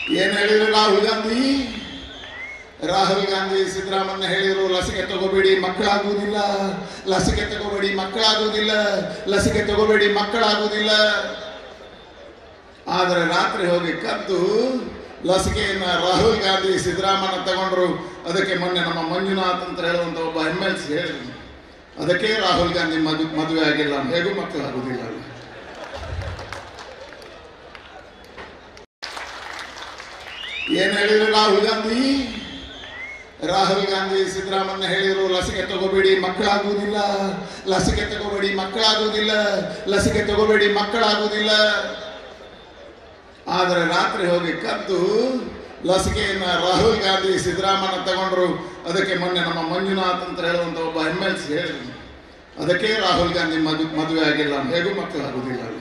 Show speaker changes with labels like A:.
A: ಏನ್ ಹೇಳಿದ್ರು ರಾಹುಲ್ ಗಾಂಧಿ ರಾಹುಲ್ ಗಾಂಧಿ ಸಿದ್ದರಾಮಯ್ಯ ಹೇಳಿದ್ರು ಲಸಿಕೆ ತಗೋಬೇಡಿ ಮಕ್ಕಳಾಗುವುದಿಲ್ಲ ಲಸಿಕೆ ತಗೋಬೇಡಿ ಮಕ್ಕಳಾಗುವುದಿಲ್ಲ ಲಸಿಕೆ ತಗೋಬೇಡಿ ಮಕ್ಕಳಾಗುವುದಿಲ್ಲ ಆದರೆ ರಾತ್ರಿ ಹೋಗಿ ಕದ್ದು ಲಸಿಕೆಯನ್ನ ರಾಹುಲ್ ಗಾಂಧಿ ಸಿದ್ದರಾಮಯ್ಯ ತಗೊಂಡ್ರು ಅದಕ್ಕೆ ಮೊನ್ನೆ ನಮ್ಮ ಮಂಜುನಾಥ್ ಅಂತ ಹೇಳುವಂತ ಒಬ್ಬ ಎಮ್ ಎಲ್ ಸಿ ಹೇಳಿದ್ರು ಅದಕ್ಕೆ ರಾಹುಲ್ ಗಾಂಧಿ ಮದು ಮದುವೆ ಆಗಿಲ್ಲ ಹೇಗೂ ಮಕ್ಕಳಾಗುವುದಿಲ್ಲ ಏನ್ ಹೇಳಿದ್ರು ರಾಹುಲ್ ಗಾಂಧಿ ರಾಹುಲ್ ಗಾಂಧಿ ಸಿದ್ದರಾಮಯ್ಯ ಹೇಳಿದ್ರು ಲಸಿಕೆ ತಗೋಬೇಡಿ ಮಕ್ಕಳಾಗುವುದಿಲ್ಲ ಲಸಿಕೆ ತಗೋಬೇಡಿ ಮಕ್ಕಳಾಗುವುದಿಲ್ಲ ಲಸಿಕೆ ತಗೋಬೇಡಿ ಮಕ್ಕಳಾಗುವುದಿಲ್ಲ ಆದರೆ ರಾತ್ರಿ ಹೋಗಿ ಕದ್ದು ಲಸಿಕೆಯನ್ನ ರಾಹುಲ್ ಗಾಂಧಿ ಸಿದ್ದರಾಮಯ್ಯ ತಗೊಂಡ್ರು ಅದಕ್ಕೆ ಮೊನ್ನೆ ನಮ್ಮ ಮಂಜುನಾಥ್ ಅಂತ ಹೇಳುವಂತ ಒಬ್ಬ ಎಮ್ ಎಲ್ ಸಿ ಹೇಳಿದ್ರು ಅದಕ್ಕೆ ರಾಹುಲ್ ಗಾಂಧಿ ಮದು ಮದುವೆ ಆಗಿಲ್ಲ ಹೇಗೂ ಮಕ್ಕಳಾಗುವುದಿಲ್ಲ